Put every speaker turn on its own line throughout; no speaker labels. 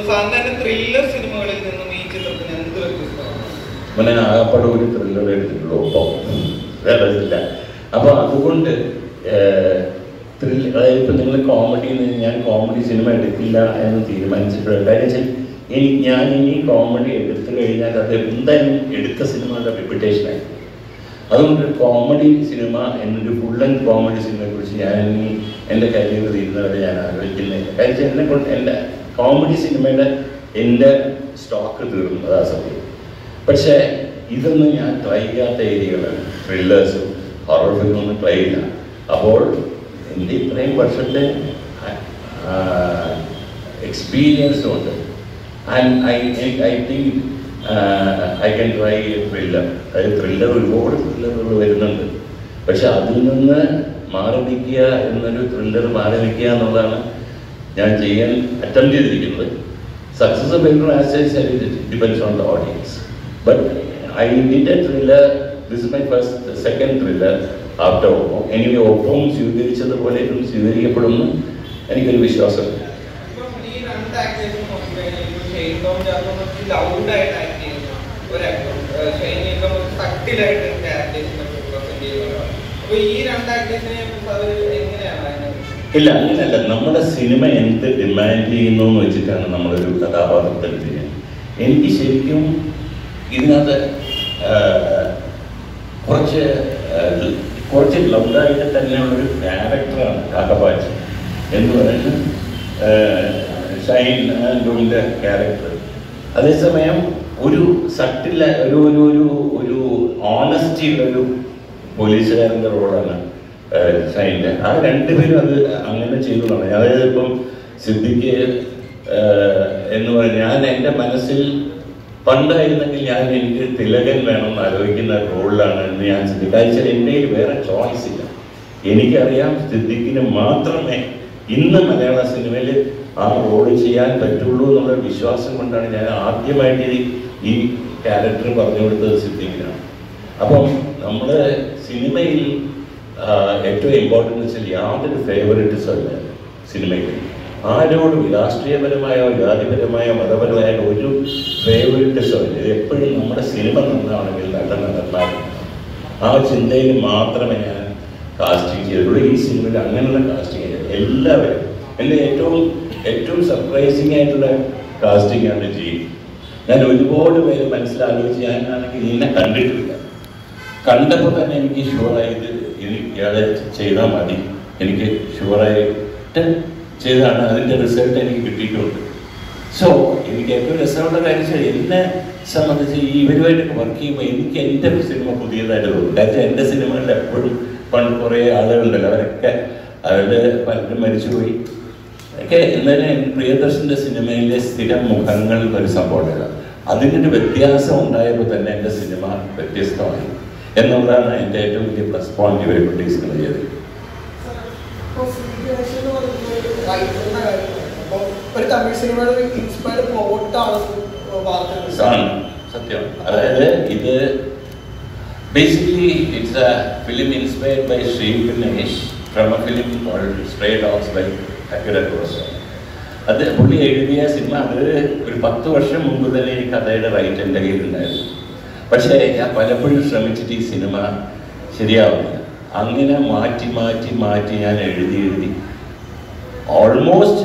സാറിന് തന്നെ ത്രില്ലർ സിനിമകളിൽ നിന്നും ഈ ചിത്രത്തിന് എന്ത് വ്യത്യസ്തമാണ്
പിന്നെ ആകപ്പാട് ഒരു ത്രില്ലർ എടുത്തിട്ടുള്ളൂ ഒപ്പം വേറെ ഇല്ല അപ്പോൾ അതുകൊണ്ട് ത്രില്ല അതായത് ഇപ്പം നിങ്ങൾ കോമഡി ഞാൻ കോമഡി സിനിമ എടുക്കില്ല എന്ന് തീരുമാനിച്ചിട്ടുള്ള കാര്യം വെച്ചാൽ ഇനി ഞാൻ ഇനി കോമഡി എടുത്തു കഴിഞ്ഞാൽ അത് എന്തായാലും എടുത്ത സിനിമയുടെ റെപ്യൂട്ടേഷനായി അതുകൊണ്ട് കോമഡി സിനിമ എന്നൊരു ഫുൾ ലെങ്ത് കോമഡി സിനിമയെ കുറിച്ച് ഞാൻ ഇനി എൻ്റെ കരിയർ തീരുന്നവരെ ഞാൻ ആലോചിക്കുന്നില്ല കാര്യം വെച്ചാൽ എന്നെ കൊണ്ട് എൻ്റെ കോമഡി സിനിമയുടെ എൻ്റെ സ്റ്റോക്ക് തീർന്നു അതാ സത്യം പക്ഷേ ഇതൊന്നും ഞാൻ ട്രൈ ചെയ്യാത്ത ഏരിയകളാണ് ത്രില്ലേഴ്സും ഹൊറർ ഫിലിമൊന്നും ട്രൈ ചെയ്യില്ല അപ്പോൾ എൻ്റെ ഇത്രയും വർഷത്തെ എക്സ്പീരിയൻസ് കൊണ്ട് and I I think I can try thriller അതായത് ത്രില്ലർ ഒരുപാട് ത്രില്ലറുകൾ വരുന്നുണ്ട് പക്ഷെ അതിൽ നിന്ന് മാറി നിൽക്കുക എന്നൊരു ത്രില്ലർ മാറി നിൽക്കുക എന്നുള്ളതാണ് ഞാൻ ചെയ്യാൻ അറ്റംപ്റ്റ് ചെയ്തിരിക്കുന്നത് success failure as depends on the audience but I did a thriller this is my first second thriller after ഒപ്പം എനിവേ ഒപ്പം സ്വീകരിച്ചതുപോലെ ഇതും സ്വീകരിക്കപ്പെടുമെന്ന് എനിക്കൊരു വിശ്വാസമുണ്ട്
ഇപ്പം ഈ രണ്ട് ആക്ടേഴ്സും നോക്കിക്കഴിഞ്ഞാൽ ഇപ്പൊ ഷെയ്ൻ ടോം ജാക്കോ കുറച്ച് ലൗഡായിട്ട് ആക്ട് ചെയ്യുന്നു ഒരു ആക്ടർ ഷെയ്ൻ നിക്കം തട്ടിലായിട്ട് ക്യാരക്ടേഴ്സിനെ പ്രസന്റ് ചെയ്യുന്നവരാണ് അപ്പൊ ഈ രണ്ട് ആക്ടേഴ്സിനെ അത് എങ്ങനെയാണ് അതിനെ
ഇല്ല അങ്ങനെയല്ല നമ്മുടെ സിനിമ എന്ത് ഡിമാൻഡ് ചെയ്യുന്നു എന്ന് വെച്ചിട്ടാണ് നമ്മളൊരു കഥാപാത്രത്തെ ചെയ്യുന്നത് എനിക്ക് ശരിക്കും ഇതിനകത്ത് ആ, കുറച്ച് ആ, കുറച്ച് ലൗഡായിട്ട് തന്നെയുള്ളൊരു ക്യാരക്ടറാണ് കാക്കപ്പാച്ചി എന്ന് പറയുന്നത് ആ, ഷൈൻ ആൻഡ്രൂവിൻ്റെ ക്യാരക്ടർ അതേസമയം ഒരു സട്ടില്ല ഒരു ഒരു ഒരു ഒരു ഓണസ്റ്റി ഒരു പോലീസുകാരൻ്റെ റോളാണ് ഷൈൻ്റെ ആ രണ്ടുപേരും അത് അങ്ങനെ ചെയ്തതാണ് അതായത് ഇപ്പം സിദ്ദിഖ് ഏഹ്, എന്ന് പറഞ്ഞ ഞാൻ എൻ്റെ മനസ്സിൽ പണ്ടായിരുന്നെങ്കിൽ ഞാൻ എനിക്ക് തിലകൻ വേണം എന്ന് ആലോചിക്കുന്ന റോളിലാണ് എന്ന് ഞാൻ ചിന്തിക്കുക കാരണം വെച്ചാൽ എൻ്റെ കയ്യിൽ വേറെ ചോയ്സ് ഇല്ല എനിക്കറിയാം സിദ്ദിഖിന് മാത്രമേ ഇന്ന് മലയാള സിനിമയിൽ ആ റോള് ചെയ്യാൻ പറ്റുള്ളൂ എന്നുള്ള വിശ്വാസം കൊണ്ടാണ് ഞാൻ ആദ്യമായിട്ട് ഈ- ഈ ക്യാരക്ടർ പറഞ്ഞു കൊടുത്തത് സിദ്ദിഖിനാണ് അപ്പം നമ്മൾ സിനിമയിൽ ആ, ഏറ്റവും ഇമ്പോർട്ടൻ്റ് വെച്ചാൽ യാതൊരു ഫേവറിറ്റിസം ഇല്ല സിനിമയിൽ ആരോടും രാഷ്ട്രീയപരമായോ ജാതിപരമായോ മതപരമായ ഒരു ഫേവറിറ്റിസം ഇല്ല ഇത് എപ്പോഴും നമ്മുടെ സിനിമ നന്നാണെങ്കിൽ നല്ല നടന്നാൽ ആ ചിന്തയിൽ മാത്രമേ ഞാൻ കാസ്റ്റിംഗ് ചെയ്തിട്ടുള്ളൂ ഈ സിനിമയിൽ അങ്ങനെയുള്ള കാസ്റ്റിംഗ് ചെയ്തത് എല്ലാവരും എൻ്റെ ഏറ്റവും ഏറ്റവും സർപ്രൈസിങ് ആയിട്ടുള്ള കാസ്റ്റിംഗ് ആണ് ചെയ്യും ഞാൻ ഒരുപാട് പേര് മനസ്സിലാലോചിച്ച് ഞാനാണെങ്കിൽ ഇതിനെ കണ്ടിട്ടില്ല കണ്ടപ്പോൾ തന്നെ എനിക്ക് ഷുവറായി ഇത് ഇനി ഇയാളെ ചെയ്താൽ മതി എനിക്ക് ഷുവറായിട്ട് ചെയ്താണ് അതിൻ്റെ റിസൾട്ട് എനിക്ക് കിട്ടിയിട്ടുണ്ട് സോ എനിക്ക് ഏറ്റവും രസമുള്ള കാര്യം വെച്ചാൽ എന്നെ സംബന്ധിച്ച് ഈ ഇവരുമായിട്ടൊക്കെ വർക്ക് ചെയ്യുമ്പോൾ എനിക്ക് എൻ്റെ ഒരു സിനിമ പുതിയതായിട്ട് തോന്നും കാരണം എൻ്റെ സിനിമകളിൽ എപ്പോഴും പണ്ട് കുറേ ആളുകളുണ്ടല്ലോ അവരൊക്കെ അവരുടെ പലരും മരിച്ചുപോയി ഒക്കെ എന്നാലും പ്രിയദർശൻ്റെ സിനിമയിലെ സ്ഥിരം മുഖങ്ങൾ ഒരു സംഭവമില്ല അതിൻ്റെ ഒരു വ്യത്യാസം ഉണ്ടായപ്പോൾ തന്നെ എൻ്റെ സിനിമ വ്യത്യസ്തമായി എന്നുള്ളതാണ് എൻ്റെ ഏറ്റവും വലിയ പ്ലസ് പോയിന്റ് ഇവരെ പ്രൊഡ്യൂസ് ചെയ്തത്
ഇപ്പൊ ഫിലിപ്പീൻസ് എന്ന് പറയുന്നത് ഒരു റൈറ്ററിന്റെ കാര്യമാണ്. അപ്പൊ ഒരു തമിഴ് സിനിമയുടെ ഇൻസ്പയർഡ് പ്ലോട്ടാണ് വാർത്തകൾ
ആണ് സത്യം അതായത് ഇത് basically it's a film inspired by Sri Ganesh from a film stray dogs by Akira Kurosawa അത് പുള്ളി എഴുതിയ സിനിമ അത് ഒരു പത്ത് വർഷം മുമ്പ് തന്നെ ഈ കഥയുടെ റൈറ്റ് എൻ്റെ കയ്യിലുണ്ടായിരുന്നു പക്ഷേ ഞാൻ പലപ്പോഴും ശ്രമിച്ചിട്ട് ഈ സിനിമ ശരിയാവുന്നില്ല അങ്ങനെ മാറ്റി മാറ്റി മാറ്റി ഞാൻ എഴുതി എഴുതി ഓൾമോസ്റ്റ്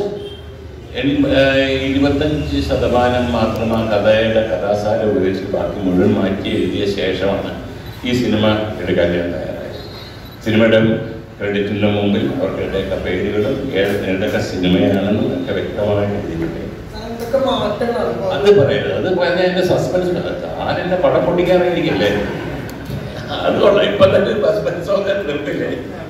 എൺ- ഏഹ് ഇരുപത്തഞ്ച് ശതമാനം മാത്രം ആ കഥയുടെ കഥാസാരം ഉപയോഗിച്ച് ബാക്കി മുഴുവൻ മാറ്റി എഴുതിയ ശേഷമാണ് ഈ സിനിമ എടുക്കാൻ ഞാൻ തയ്യാറായത് സിനിമയുടെ ക്രെഡിറ്റിൻ്റെ മുമ്പിൽ അവരുടെയൊക്കെ പേരുകളും ഏതൊക്കെ സിനിമയാണെന്നും ഒക്കെ വ്യക്തമായിട്ട് എഴുതിയിട്ടുണ്ട്
എന്തൊക്കെ മാറ്റങ്ങളാണ് ഇപ്പൊ
അത് പറയരുത് അത് പറഞ്ഞാൽ എൻ്റെ സസ്പെൻസ് താൻ എന്നെ പടം പൊട്ടിക്കാറായിരിക്കില്ലേ അതുകൊള്ള ഇപ്പം തന്നെ സസ്പെൻസ് ഒക്കെ നിർത്തില്ലേ